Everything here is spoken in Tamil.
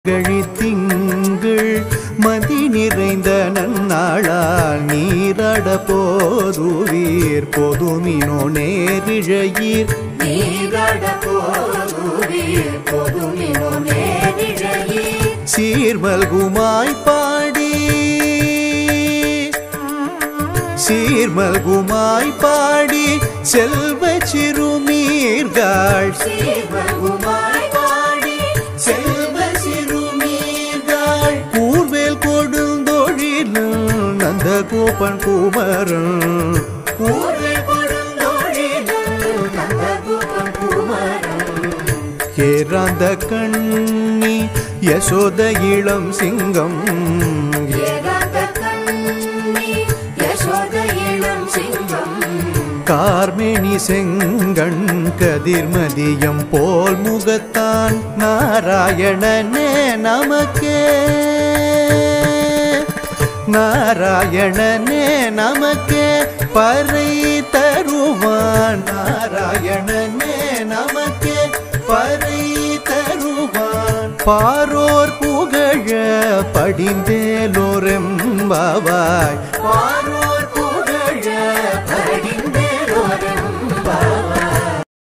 கழித்திங்கள் மதி நிறைந்த நன்னாளால் நீராட போதுவீர் பொதுமினோ நேரிழையீர் நீராட போதுவீர் பொதுமினோ நேரிழையீர் சீர்மல்குமாய் பாடி சீர்மல்குமாய் பாடி செல்வ சிறுமீர்கள் சீர்வகுமாய் பாடி செல்வ சிறுமீர்கள் கூர்வேல் கொடுந்தொழிலும் நந்த கோபன் குமரன் ஊரில் கொடுந்தொழிலும் நந்தகோபன் குமரன் ஏறாந்த கண்ணி யசோத இளம் சிங்கம் ஏகாந்த கண்ணி யசோத இளம் சிங்கம் கார்மேனி செங்கண் கதிர்மதியம் போல் முகத்தான் நாராயணனே நமக்கே நாராயணனே நமக்கே பறை தருவான் நாராயணனே நமக்கே பறை தருவான் பாரோர் புகழ படிந்தேலோரெம்பாவாய் பாரோர் புகழ